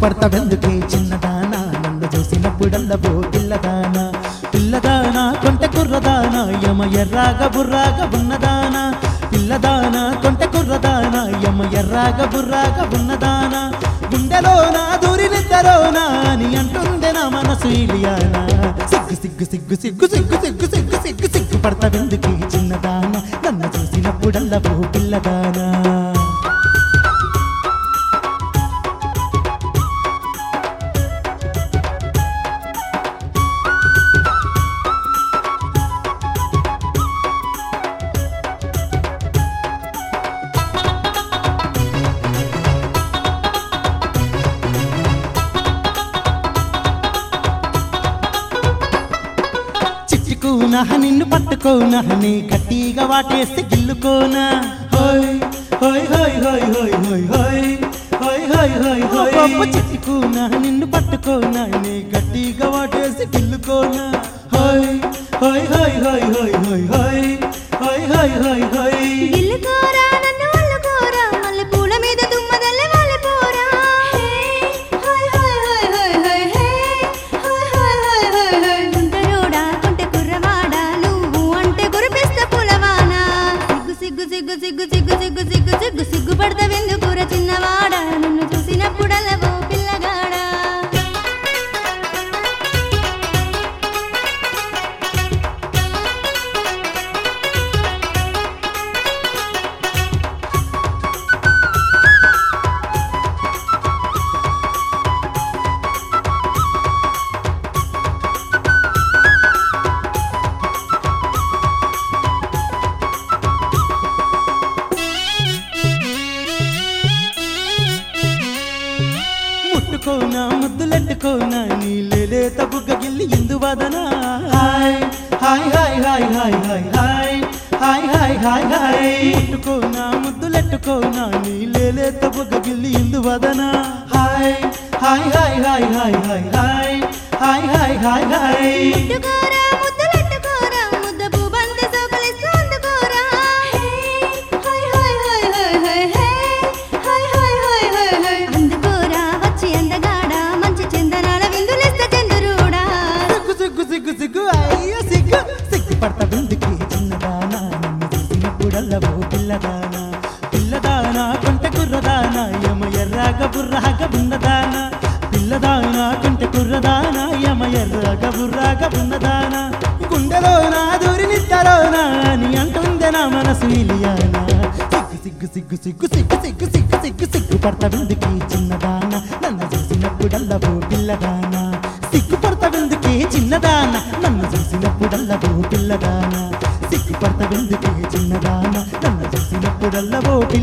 సిగ్గుపడతావెందుకే చిన్నదానా నన్ను చూసినప్పుడల్లా ఓ పిల్లదానా పిల్లదానా కొంట కుర్రదానా యమ ఎర్రాగ బుర్రాగ ఉన్నదానా పిల్లదానా కొంట కుర్రదానా యమ ఎర్రాగ బుర్రాగ ఉన్నదానా గుండెలోనా దూరినిద్దరోనా అని అంటుందే నా మనసు ఇలియానా సిగ్గు సిగ్గు సిగ్గు సిగ్గు సిగ్గు సిగ్గు సిగ్గు సిగ్గు సిగ్గు పడతావెందుకే చిన్నదానా నన్ను చూసినప్పుడల్లా ఓ పిల్లదానా చిచ్చుకోనా నిన్ను పట్టుకోనా నీ గట్టిగా వాటేస్తే గిల్లుకోనా హోయ్ హోయ్ హోయ్ హోయ్ హోయ్ హోయ్ హోయ్ హోయ్ హోయ్ హోయ్ హోయ్ గొప్ప చిచ్చుకోనా నిన్ను పట్టుకోనా నీ గట్టిగా వాటేసి గిల్లుకోనా హోయ్ హోయ్ హోయ్ హోయ్ హోయ్ హోయ్ హోయ్ హోయ్ హోయ్ హోయ్ హోయ్ గిల్లుకోరా నన్ను అల్లుకోరా మల్లె పూల మీద దుమ్మదల్లె వాలిపోరా hi hi hi hi hi hi hi hi hi hi గుంటరోడా కొంటె కుర్రవాడా నువ్వు అంటే కురిపిస్తా పులవానా సిగ్గు సిగ్గు సిగ్గు సిగ్గు సిగ్గు సిగ్గు సిగ్గు సిగ్గు సిగ్గు పడతావెందుకుర చిన్నవాడా నిన్ను చూసినప్పుడల్లా ఓ పిల్లగాడా ముట్టుకోనా ముద్దులెట్టుకోనా నీళ్ళే తబుగ్గ గిల్లి ఇందు వదనా హాయ్ hi hi hi hi hi hi hi hi hi హాయ్ ముట్టుకోనా ముద్దులెట్టుకోనా నీళ్ళే తబుగ్గ గిల్లి ఇందు వదనా హాయ్ hi hi hi hi hi hi hi hi hi హాయ్ ముట్టుకోరా ముద్దులెట్టుకోరా ముద్ద పూబంతి సోకలిస్తూ అందుకోరా హాయ్ hi hi hi hi hi hi hi hi హాయ్ అందుకోరా వచ్చి అందగాడా మంచి చందనాల విందులిస్త చంద్రుడా సిగ్గు సిగ్గు సిగ్గు సిగ్గు అయ్యో సిగ్గు సిగ్గు పడతా బిందుకి చిన్నదానా నన్ను చూసినప్పుడల్లా ఓ పిల్లదానా పిల్లదానా కొంట కుర్రదానా యమ ఎర్రాగ బుర్రాగ ఉన్నదానా పిల్లదానా కొంట కుర్రదానా యమ ఎర్రాగ బుర్రాగ ఉన్నదానా గుండెలో నా దూరి నిద్దరోనా అని అంటుందే నా మనసు ఇలియానా సిగ్గు సిగ్గు సిగ్గు సిగ్గు సిగ్గు సిగ్గు సిగ్గు సిగ్గు పడతా బిందుకి చిన్నదానా నన్ను చూసినప్పుడల్లా ఓ పిల్లదానా సిగ్గుపడతావెందుకే చిన్నదాన నన్ను చూసినప్పుడల్లా ఓ పిల్లదాన సిగ్గుపడతావెందుకే చిన్నదాన నన్ను చూసినప్పుడల్లా ఓ పిల్ల